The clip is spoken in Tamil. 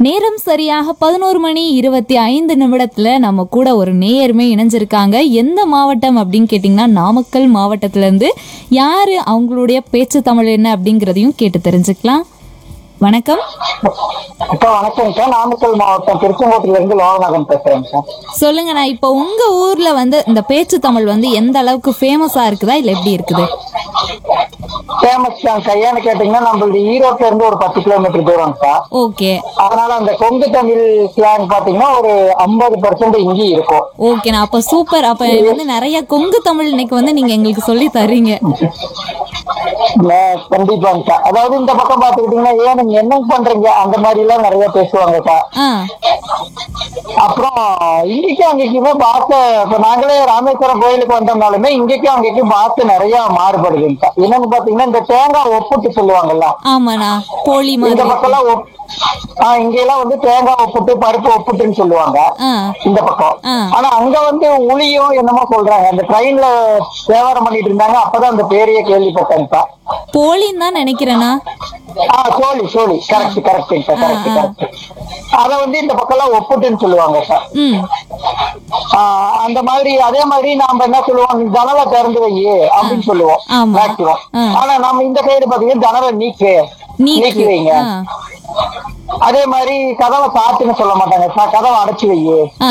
நேரம் சரியாக பதினோரு மணி இருபத்தி ஐந்து நிமிடத்துல நம்ம கூட ஒரு நேயருமே இணைஞ்சிருக்காங்க எந்த மாவட்டம் அப்படின்னு கேட்டிங்கன்னா நாமக்கல் மாவட்டத்துல இருந்து யாரு அவங்களுடைய பேச்சு தமிழ் என்ன அப்படிங்கிறதையும் கேட்டு தெரிஞ்சுக்கலாம் வணக்கம் அக்கா வணக்கம் சார் நாமக்கல் மாவட்டம் திருச்செங்கோட்டில இருந்து லோகநாதன் பேசுறேங்க சார் சொல்லுங்க நான் இப்போ உங்க ஊர்ல வந்து இந்த பேச்சு தமிழ் வந்து எந்த அளவுக்கு ஃபேமஸா இருக்குதா இல்ல எப்படி இருக்குது ஃபேமஸ் தான் சார் ஏன்னு கேட்டீங்கன்னா நம்மளுடைய ஈரோட்ல இருந்து ஒரு பத்து கிலோமீட்டர் தூரம் சார் ஓகே அதனால அந்த கொங்கு தமிழ் ஸ்லாங் பாத்தீங்கன்னா ஒரு ஐம்பது பர்சன்ட் இங்கேயும் இருக்கும் ஓகேண்ணா அப்ப சூப்பர் அப்ப வந்து நிறைய கொங்கு தமிழ் இன்னைக்கு வந்து நீங்க எங்களுக்கு சொல்லி தர்றீங்க மே- கண்டிப்பாங்க சார் அதாவது இந்த பக்கம் பாத்துக்கிட்டீங்கன்னா ஏன் நீங்க என்ன பண்றீங்க அந்த மாதிரி எல்லாம் நிறைய பேசுவாங்க சார் ஆ அப்புறம் இங்கேக்கும் அங்கேக்குமே பாத்து இப்ப நாங்களே ராமேஸ்வரம் கோயிலுக்கு வந்தோம்னாலுமே இங்கேக்கும் அங்கேக்கும் பாத்து நிறைய மாறுபடுதுங்க சார் என்னன்னு பாத்தீங்கன்னா இந்த தேங்காய் ஒப்புட்டு சொல்லுவாங்கல்ல ஆமாண்ணா போலி இந்த மாதிரி பக்கம்லாம் ஒப்- ஆஹ் இங்க எல்லாம் வந்து தேங்காய் ஒப்புட்டு பருப்பு ஒப்புட்டுன்னு சொல்லுவாங்க ஆ இந்த பக்கம் ஆ. ஆனா அங்க வந்து உளியும் என்னமோ சொல்றாங்க அந்த ட்ரெயின்ல வியாபாரம் பண்ணிட்டு இருந்தாங்க அப்பதான் அந்த பேரையே கேள்விப்பட்டேங்க சார் போலின்னு தான் நினைக்கிறேண்ணா ஆ சோழி சோழி கரெக்ட் கரெக்ட் சார் கரெக்ட் ஆ, ஆ. கரெக்ட் அத வந்து இந்த பக்கம் எல்லாம் ஒப்புட்டுன்னு சொல்லுவாங்க சார் ம் ஆஹ் அந்த மாதிரி அதே மாதிரி நாம என்ன சொல்லுவோம் நீ ஜனலை திறந்து வை அப்படின்னு சொல்லுவோம் ஆமா. மேக்சிமம் ஆ. ஆனா நம்ம இந்த சைடு பாத்தீங்கன்னா ஜனலை நீக்கு நீக்கி நீக்கு வைங்க ஆ அதே மாதிரி கதவை சாத்துன்னு சொல்ல மாட்டாங்க "சா- கதவை அடைச்சு வை ஆ